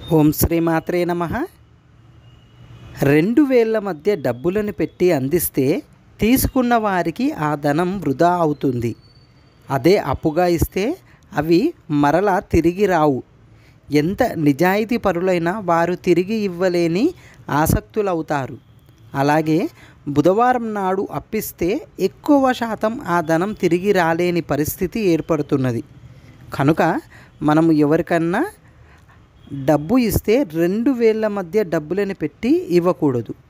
ఓం శ్రీమాత్రే నమ రెండు వేళ్ల మధ్య డబ్బులను పెట్టి అందిస్తే తీసుకున్న వారికి ఆ ధనం వృధా అవుతుంది అదే అప్పుగా ఇస్తే అవి మరలా తిరిగి రావు ఎంత నిజాయితీ పరులైనా వారు తిరిగి ఇవ్వలేని ఆసక్తులవుతారు అలాగే బుధవారం నాడు అప్పిస్తే ఎక్కువ శాతం ఆ ధనం తిరిగి రాలేని పరిస్థితి ఏర్పడుతున్నది కనుక మనము ఎవరికన్నా డబ్బు ఇస్తే రెండు వేళ్ల మధ్య డబ్బులను పెట్టి ఇవ్వకూడదు